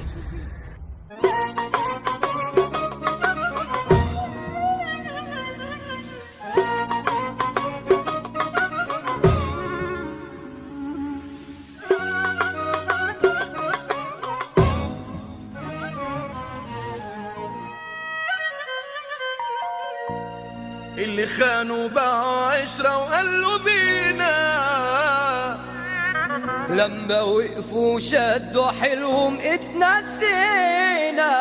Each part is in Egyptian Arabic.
بيس اللي خانوا باعوا عشرة وقالوا بينا لما وقفوا شدوا حلوهم اتنسينا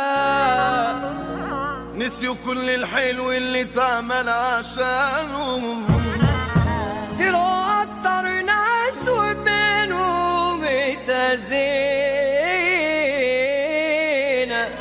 نسيوا كل الحلو اللي اتعمل عشانهم طلعوا اكتر ناس وبينهم اتأذينا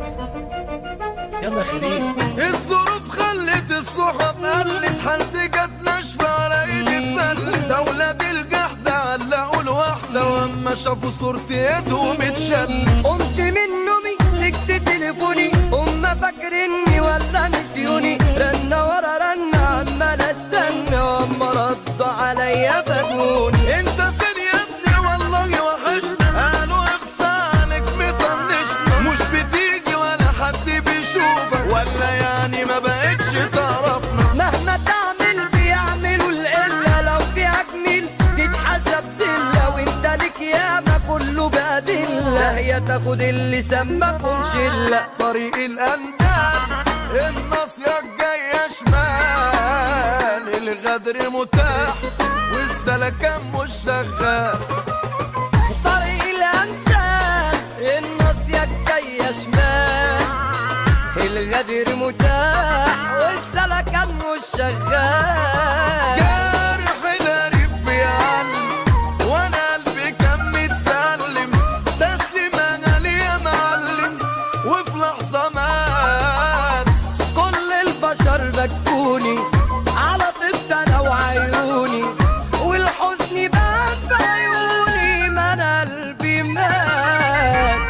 يلا خليل الظروف خلت الصحاب قلت حالتي جت ناشفة على ايدي اتبلت ده ولاد الجحدة علقوا الواحدة واما شافوا صورتي ايدهم اتشلت قمت من نومي سكت تليفوني هما فاكريني ولا نسيوني رنة ورا رنة عمال استنى واما ردوا عليا فاجئوني انت فين يا ابني والله وحشنا قالوا اخصى عليك مطنشنا مش بتيجي ولا حد بيشوفك ولا يعني ما بقتش تعرفنا مهما تعمل بيعملوا القلة لو فيها جميل تتحسب زلة وانت ليك ياما كله بأدلة هي تاخد اللي سماكم شلة طريق الأندال الناصية الجاية شمال الغدر متاح والسلكان مش شغال طريق الأمثال الناصية الجاية شمال الغدر متاح والسلكان مش شغال جارح القريب بيعلم وانا قلبي كان متسلم تسليم انا ليا معلم وفي لحظة مات كل البشر بكوني على طفل انا وعيوني والحزن بان في عيوني ما انا قلبي مات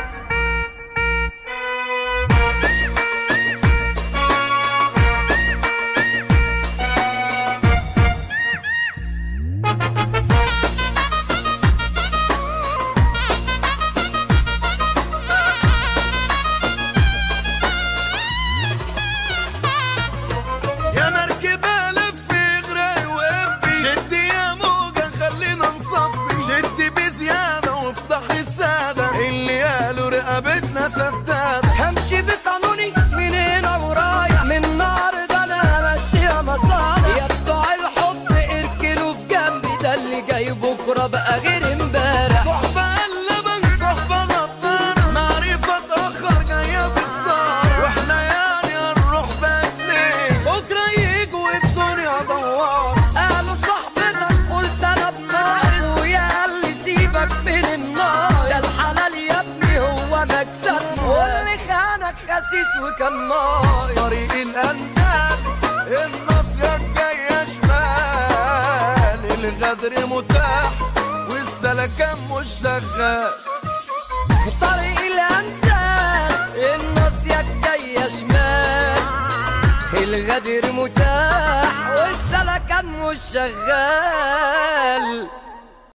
يا مركبة لفي غراي وقفي شدي يا موجة خلينا نصفي شدي بزيادة وافتحي السادة اللي قالوا رقبتنا سدادة همشي بقانوني من هنا ورايح من النهارده انا همشيها مصالح يا بتوع الحب اركنوا في جنبي ده اللي جاي بكره بقى غير امبارح صحبة قلبا صحبة غدارة معرفة تأخر جاية بخسارة واحنا يعني هنروح بدلين بكرة يجوا الدنيا دوار قالوا صاحبتك قلت انا بنار ويا قال لي سيبك من النار ده الحلال يا ابني هو مكسبنا واللي خانك خسيس وكان نار طريق الأندال الناصية الجاية شمال الغدر متاح والسلكان مش شغال طريق الامثال الناصية الجاية شمال الغدر متاح والسلكان مش شغال